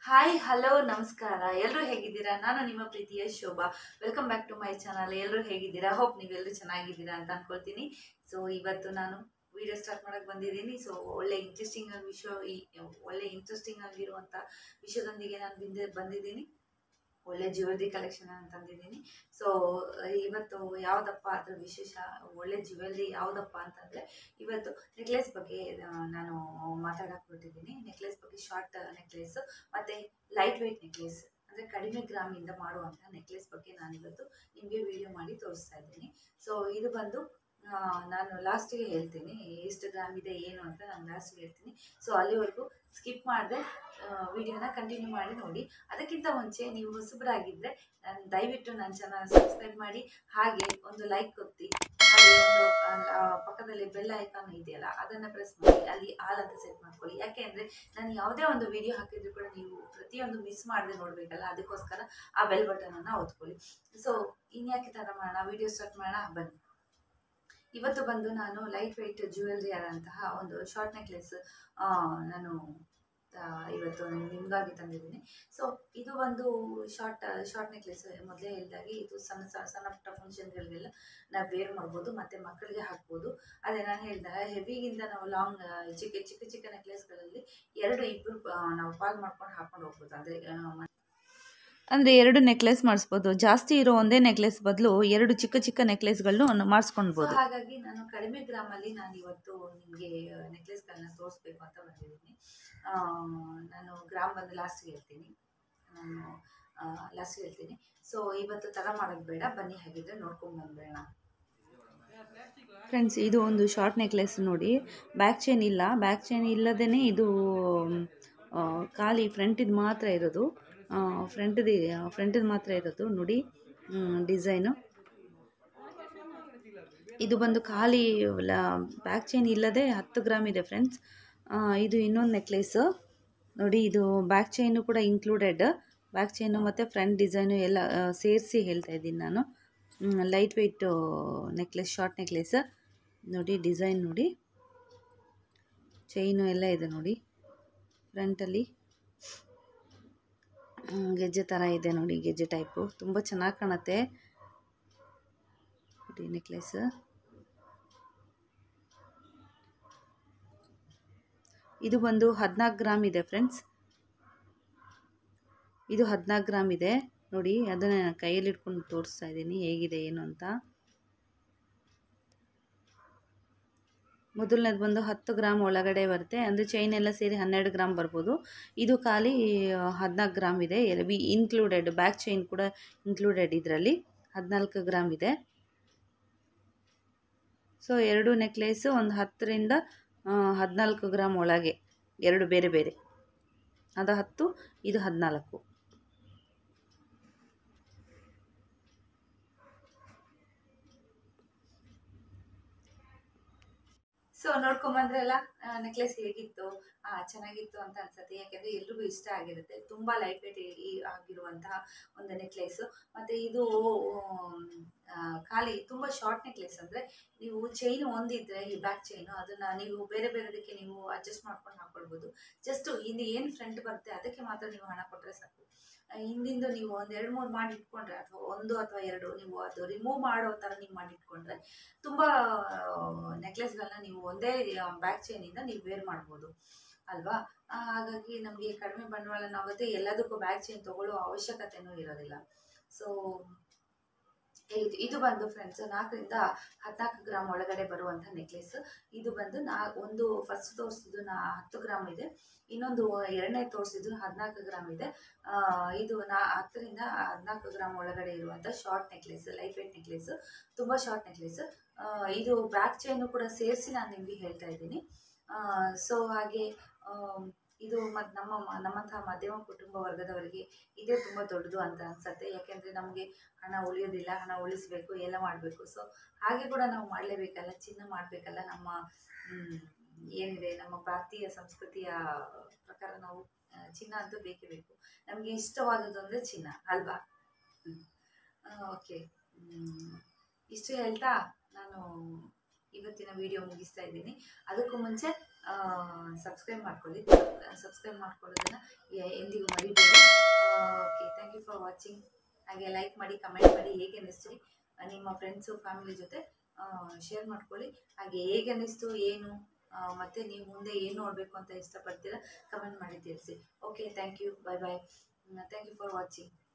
hi hello ನಮಸ್ಕಾರ ಎಲ್ಲರೂ ಹೇಗಿದ್ದೀರಾ ನಾನು ನಿಮ್ಮ ಪ್ರೀತಿಯ Shobha welcome back to my channel ಎಲ್ಲರೂ ಹೇಗಿದ್ದೀರಾ ಹೋಪ್ ನೀವೆಲ್ಲರೂ ಚೆನ್ನಾಗಿದ್ದೀರಾ ಅಂತ ಅನ್ಕೊಳ್ತೀನಿ ಸೊ ಇವತ್ತು ನಾನು ವಿಡಿಯೋ ಸ್ಟಾರ್ಟ್ ಮಾಡಕ್ಕೆ ಬಂದಿದ್ದೀನಿ ಸೊ ಒಳ್ಳೆ ಇಂಟ್ರೆಸ್ಟಿಂಗ್ ಆಗಿ ವಿಷಯ ಈ ಒಳ್ಳೆ ಇಂಟ್ರೆಸ್ಟಿಂಗ್ ಆಗಿರುವಂಥ ವಿಷಯದೊಂದಿಗೆ ನಾನು ಬಂದಿ ಬಂದಿದ್ದೀನಿ ಒಳ್ಳೆ ಜ್ಯುವೆಲ್ರಿ ಕಲೆಕ್ಷನ್ ಅಂತ ತಂದಿದ್ದೀನಿ ಸೊ ಇವತ್ತು ಯಾವುದಪ್ಪ ಅದ್ರ ವಿಶೇಷ ಒಳ್ಳೆ ಜ್ಯುವೆಲ್ರಿ ಯಾವುದಪ್ಪ ಅಂತಂದರೆ ಇವತ್ತು ನೆಕ್ಲೆಸ್ ಬಗ್ಗೆ ಆ, ನಾನು ಮಾತಾಡಕ್ಕೆ ಹೊರಟಿದ್ದೀನಿ ನೆಕ್ಲೆಸ್ ಬಗ್ಗೆ ಶಾರ್ಟ್ ನೆಕ್ಲೆಸ್ ಮತ್ತು ಲೈಟ್ ವೆಯ್ಟ್ ನೆಕ್ಲೆಸ್ ಅಂದರೆ ಕಡಿಮೆ ಗ್ರಾಮಿಂದ ಮಾಡುವಂಥ ನೆಕ್ಲೆಸ್ ಬಗ್ಗೆ ನಾನಿವತ್ತು ನಿಮಗೆ ವಿಡಿಯೋ ಮಾಡಿ ತೋರಿಸ್ತಾ ಇದ್ದೀನಿ ಸೊ ಇದು ಬಂದು ಆ, ನಾನು ಲಾಸ್ಟಿಗೆ ಹೇಳ್ತೀನಿ ಎಷ್ಟು ಗ್ರಾಮ್ ಇದೆ ಏನು ಅಂತ ನಾನು ಲಾಸ್ಟಿಗೆ ಹೇಳ್ತೀನಿ ಸೊ ಅಲ್ಲಿವರೆಗೂ ಸ್ಕಿಪ್ ಮಾಡದೆ ವಿಡಿಯೋನ ಕಂಟಿನ್ಯೂ ಮಾಡಿ ನೋಡಿ ಅದಕ್ಕಿಂತ ಮುಂಚೆ ನೀವು ಹೊಸಬರಾಗಿದ್ದರೆ ನಾನು ದಯವಿಟ್ಟು ನನ್ನ ಚಾನಲ್ ಸಬ್ಸ್ಕ್ರೈಬ್ ಮಾಡಿ ಹಾಗೆ ಒಂದು ಲೈಕ್ ಕೊತ್ತಿ ಹಾಗೆ ಒಂದು ಆ, ಪಕ್ಕದಲ್ಲಿ ಬೆಲ್ ಐಕಾನ್ ಇದೆಯಲ್ಲ ಅದನ್ನು ಪ್ರೆಸ್ ಮಾಡಿ ಅಲ್ಲಿ ಆಲ್ ಅಂತ ಸೆಟ್ ಮಾಡ್ಕೊಳ್ಳಿ ಯಾಕೆ ಅಂದರೆ ನಾನು ಯಾವುದೇ ಒಂದು ವಿಡಿಯೋ ಹಾಕಿದ್ರು ಕೂಡ ನೀವು ಪ್ರತಿಯೊಂದು ಮಿಸ್ ಮಾಡದೆ ನೋಡಬೇಕಲ್ಲ ಅದಕ್ಕೋಸ್ಕರ ಆ ಬೆಲ್ ಬಟನನ್ನು ಒತ್ಕೊಳ್ಳಿ ಸೊ ಇನ್ಯಾಕೆ ಥರ ಮಾಡೋಣ ವಿಡಿಯೋ ಸ್ಟಾರ್ಟ್ ಮಾಡೋಣ ಬನ್ನಿ ಇವತ್ತು ಬಂದು ನಾನು ಲೈಟ್ ವೆಯ್ಟ್ ಜ್ಯುವೆಲ್ರಿ ಆದಂತಹ ಒಂದು ಶಾರ್ಟ್ ನೆಕ್ಲೆಸ್ ನಾನು ಆ, ಇವತ್ತು ನಿಮಗಾಗಿ ತಂದಿದ್ದೀನಿ ಸೊ ಇದು ಒಂದು ಶಾರ್ಟ್ ಶಾರ್ಟ್ ನೆಕ್ಲೆಸ್ ಮೊದಲೇ ಹೇಳಿದಾಗೆ ಇದು ಸಣ್ಣ ಸಣ್ಣ ಸಣ್ಣ ಪುಟ್ಟ ಫಂಕ್ಷನ್ಗಳಿಗೆಲ್ಲ ನಾವು ವೇರ್ ಮಾಡ್ಬೋದು ಮತ್ತು ಮಕ್ಕಳಿಗೆ ಹಾಕ್ಬೋದು ಅದೇ ನಾನು ಹೇಳಿದಾಗ ಹೆವಿಗಿಂತ ನಾವು ಲಾಂಗ್ ಚಿಕ್ಕ ಚಿಕ್ಕ ಚಿಕ್ಕ ನೆಕ್ಲೆಸ್ಗಳಲ್ಲಿ ಎರಡು ಇಬ್ಬರು ನಾವು ಪಾಲ್ ಮಾಡ್ಕೊಂಡು ಹಾಕೊಂಡು ಹೋಗ್ಬೋದು ಅಂದರೆ ಅಂದರೆ ಎರಡು ನೆಕ್ಲೆಸ್ ಮಾಡಿಸ್ಬೋದು ಜಾಸ್ತಿ ಇರೋ ಒಂದೇ ನೆಕ್ಲೆಸ್ ಬದಲು ಎರಡು ಚಿಕ್ಕ ಚಿಕ್ಕ ನೆಕ್ಲೆಸ್ಗಳನ್ನು ಮಾಡಿಸ್ಕೊಳ್ಬೋದು ಸೊ ಹಾಗಾಗಿ ನಾನು ಕಡಿಮೆ ಗ್ರಾಮಲ್ಲಿ ನಾನು ಇವತ್ತು ನಿಮಗೆ ನೆಕ್ಲೆಸ್ಗಳನ್ನ ತೋರಿಸ್ಬೇಕು ಅಂತ ಬಂದಿದ್ದೀನಿ ಆ, ನಾನು ಗ್ರಾಮ್ ಬಂದು ಲಾಸ್ಟ್ಗೆ ಹೇಳ್ತೀನಿ ನಾನು ಲಾಸ್ಟ್ಗೆ ಹೇಳ್ತೀನಿ ಸೊ ಇವತ್ತು ತಡ ಮಾಡೋದು ಬೇಡ ಬನ್ನಿ ಹಾಗಿದ್ರೆ ನೋಡ್ಕೊಂಡು ಬಂದ್ಬೇಡ ಫ್ರೆಂಡ್ಸ್ ಇದು ಒಂದು ಶಾರ್ಟ್ ನೆಕ್ಲೆಸ್ ನೋಡಿ ಬ್ಯಾಕ್ ಚೈನ್ ಇಲ್ಲ ಬ್ಯಾಕ್ ಚೈನ್ ಇಲ್ಲದೇ ಇದು ಆ, ಖಾಲಿ ಫ್ರಂಟಿದು ಮಾತ್ರ ಇರೋದು ಫ್ರಂಟ್ದು ಫ್ರಂಟಿದು ಮಾತ್ರ ಇರೋದು ನೋಡಿ ಡಿಸೈನು ಇದು ಬಂದು ಖಾಲಿ ಬ್ಯಾಕ್ ಚೈನ್ ಇಲ್ಲದೆ ಹತ್ತು ಗ್ರಾಮ್ ಇದೆ ಫ್ರೆಂಡ್ಸ್ ಇದು ಇನ್ನೊಂದು ನೆಕ್ಲೆಸ್ಸು ನೋಡಿ ಇದು ಬ್ಯಾಕ್ ಚೈನು ಕೂಡ ಇನ್ಕ್ಲೂಡೆಡ್ ಬ್ಯಾಕ್ ಚೈನು ಮತ್ತು ಫ್ರಂಟ್ ಡಿಸೈನು ಎಲ್ಲ ಸೇರಿಸಿ ಹೇಳ್ತಾ ಇದ್ದೀನಿ ನಾನು light weight necklace short necklace ನೋಡಿ ಡಿಸೈನ್ ನೋಡಿ ಚೈನು ಎಲ್ಲ ಇದೆ ನೋಡಿ ಫ್ರಂಟಲ್ಲಿ ಹ್ಮ್, ಗೆಜ್ಜೆ ಥರ ಇದೆ ನೋಡಿ ಗೆಜ್ಜೆ ಟೈಪು ತುಂಬ ಚೆನ್ನಾಗಿ ಕಾಣುತ್ತೆ ನೋಡಿ ನೆಕ್ಲೆಸ್ ಇದು ಬಂದು ಹದಿನಾಲ್ಕು ಗ್ರಾಮ್ ಇದೆ ಫ್ರೆಂಡ್ಸ್ ಇದು ಹದಿನಾಲ್ಕು ಗ್ರಾಮ್ ಇದೆ ನೋಡಿ ಅದನ್ನು ನಾನು ಕೈಯಲ್ಲಿ ಇಟ್ಕೊಂಡು ತೋರಿಸ್ತಾ ಇದ್ದೀನಿ ಹೇಗಿದೆ ಏನು ಅಂತ ಮೊದಲನೇದು ಬಂದು ಹತ್ತು ಗ್ರಾಮ್ ಒಳಗಡೆ ಬರುತ್ತೆ ಅಂದರೆ ಚೈನ್ ಎಲ್ಲ ಸೇರಿ ಹನ್ನೆರಡು ಗ್ರಾಮ್ ಬರ್ಬೋದು ಇದು ಖಾಲಿ ಹದಿನಾಲ್ಕು ಗ್ರಾಮ್ ಇದೆ ವಿ ಇನ್ಕ್ಲೂಡೆಡ್ ಬ್ಯಾಕ್ ಚೈನ್ ಕೂಡ ಇನ್ಕ್ಲೂಡೆಡ್ ಇದರಲ್ಲಿ ಹದಿನಾಲ್ಕು ಗ್ರಾಮ್ ಇದೆ ಸೊ ಎರಡು ನೆಕ್ಲೇಸು ಒಂದು ಹತ್ತರಿಂದ ಹದಿನಾಲ್ಕು ಗ್ರಾಮ್ ಒಳಗೆ ಎರಡು ಬೇರೆ ಬೇರೆ ಅದು ಹತ್ತು ಇದು ಹದಿನಾಲ್ಕು ಸೊ ನೋಡ್ಕೊಂಬಂದ್ರಲ್ಲ ನೆಕ್ಲೆಸ್ ಹೇಗಿತ್ತು ಆ, ಚೆನ್ನಾಗಿತ್ತು ಅಂತ ಅನ್ಸುತ್ತೆ ಯಾಕೆಂದ್ರೆ ಎಲ್ರಿಗೂ ಇಷ್ಟ ಆಗಿರುತ್ತೆ ತುಂಬಾ ಲೈಟ್ ವೇಟ್ ಆಗಿರುವಂತಹ ಒಂದು ನೆಕ್ಲೆಸ್ ಮತ್ತೆ ಇದು ಆ, ಖಾಲಿ ತುಂಬಾ ಶಾರ್ಟ್ ನೆಕ್ಲೆಸ್ ಅಂದ್ರೆ ನೀವು ಚೈನ್ ಒಂದಿದ್ರೆ ಈ ಬ್ಯಾಕ್ ಚೈನು ಅದನ್ನ ನೀವು ಬೇರೆ ಬೇರೆದಕ್ಕೆ ನೀವು ಅಡ್ಜಸ್ಟ್ ಮಾಡ್ಕೊಂಡು ಹಾಕೊಳ್ಬೋದು ಜಸ್ಟ್ ಇಲ್ಲಿ ಏನು ಫ್ರಂಟ್ ಬರುತ್ತೆ ಅದಕ್ಕೆ ಮಾತ್ರ ನೀವು ಹಣ ಕೊಟ್ಟರೆ ಸಾಕು ಆ, ಹಿಂದಿಂದು ನೀವು ಒಂದು ಎರಡು ಮೂರು ಮಾಡಿ ಇಟ್ಕೊಂಡ್ರೆ ಅಥವಾ ಒಂದು ಅಥವಾ ಎರಡು ನೀವು ಅದು ರಿಮೂವ್ ಮಾಡೋ ಥರ ನೀವು ಮಾಡಿ ಇಟ್ಕೊಂಡ್ರೆ ತುಂಬ ನೆಕ್ಲೆಸ್ಗಳನ್ನ ನೀವು ಒಂದೇ ಬ್ಯಾಕ್ ಚೈನಿಂದ ನೀವು ವೇರ್ ಮಾಡ್ಬೋದು ಅಲ್ವಾ ಆ, ಹಾಗಾಗಿ ನಮಗೆ ಕಡಿಮೆ ಬಂಡವಾಳನೂ ಆಗುತ್ತೆ ಎಲ್ಲದಕ್ಕೂ ಬ್ಯಾಕ್ ಚೈನ್ ತಗೊಳ್ಳೋ ಅವಶ್ಯಕತೆನೂ ಇರೋದಿಲ್ಲ ಸೊ ಇದು ಇದು ಬಂದು ಫ್ರೆಂಡ್ಸ್ ನಾಲ್ಕರಿಂದ ಹದಿನಾಲ್ಕು ಗ್ರಾಮ್ ಒಳಗಡೆ ಬರುವಂಥ ನೆಕ್ಲೆಸ್ ಇದು ಬಂದು ನಾ ಒಂದು ಫಸ್ಟ್ ತೋರಿಸಿದ್ದು ನಾ ಹತ್ತು ಗ್ರಾಮ್ ಇದೆ ಇನ್ನೊಂದು ಎರಡನೇ ತೋರಿಸಿದ್ದು ಹದಿನಾಲ್ಕು ಗ್ರಾಮ್ ಇದೆ ಆ, ಇದು ನಾ ಹತ್ತರಿಂದ ಹದಿನಾಲ್ಕು ಗ್ರಾಮ್ ಒಳಗಡೆ ಇರುವಂಥ short necklace light weight necklace ತುಂಬ ಶಾರ್ಟ್ ನೆಕ್ಲೆಸ್ ಇದು ಬ್ಯಾಕ್ ಚೈನು ಕೂಡ ಸೇರಿಸಿ ನಾನು ನಿಮಗೆ ಹೇಳ್ತಾ ಇದ್ದೀನಿ ಸೊ ಹಾಗೆ ಆಮ್, ಇದು ಮತ್ತು ನಮ್ಮ ಮ- ನಮ್ಮಂತಹ ಮಧ್ಯಮ ಕುಟುಂಬ ವರ್ಗದವರಿಗೆ ಇದೇ ತುಂಬ ದೊಡ್ಡದು ಅಂತ ಅನ್ಸುತ್ತೆ ಯಾಕೆಂದರೆ ನಮಗೆ ಹಣ ಉಳಿಯೋದಿಲ್ಲ ಹಣ ಉಳಿಸಬೇಕು ಎಲ್ಲ ಮಾಡಬೇಕು ಸೊ ಹಾಗೆ ಕೂಡ ನಾವು ಮಾಡಲೇಬೇಕಲ್ಲ ಚಿನ್ನ ಮಾಡಬೇಕಲ್ಲ ನಮ್ಮ ಮ್, ಏನಿದೆ ನಮ್ಮ ಭಾರತೀಯ ಸಂಸ್ಕೃತಿಯ ಪ್ರಕಾರ ನಾವು ಆ, ಚಿನ್ನ ಅಂತೂ ಬೇಕೇ ಬೇಕು ನಮಗೆ ಇಷ್ಟವಾದದ್ದು ಅಂದರೆ ಚಿನ್ನ ಅಲ್ವಾ ಓಕೆ ಇಷ್ಟು ಹೇಳ್ತಾ ನಾನು ಇವತ್ತಿನ ವಿಡಿಯೋ ಮುಗಿಸ್ತಾ ಇದ್ದೀನಿ ಅದಕ್ಕೂ ಮುಂಚೆ ಸಬ್ಸ್ಕ್ರೈಬ್ ಮಾಡ್ಕೊಳ್ಳಿ ಸಬ್ಸ್ಕ್ರೈಬ್ ಮಾಡ್ಕೊಳ್ಳೋದನ್ನು ಎ- ಎಂದಿಗೂ ಮರಿಬೇಡಿ okay thank you for watching ಹಾಗೆ ಲೈಕ್ ಮಾಡಿ ಕಮೆಂಟ್ ಮಾಡಿ ಹೇಗೆ ಅನ್ನಿಸ್ತು ಆ, ನಿಮ್ಮ ಫ್ರೆಂಡ್ಸು ಫ್ಯಾಮಿಲಿ ಜೊತೆ ಶೇರ್ ಮಾಡ್ಕೊಳ್ಳಿ ಹಾಗೆ ಹೇಗೆ ಅನ್ನಿಸ್ತು ಏನು ಆ, ಮತ್ತೆ ನೀವು ಮುಂದೆ ಏನು ನೋಡಬೇಕು ಅಂತ ಇಷ್ಟಪಡ್ತೀರಾ ಕಮೆಂಟ್ ಮಾಡಿ ತಿಳಿಸಿ okay thank you bye bye thank you for watching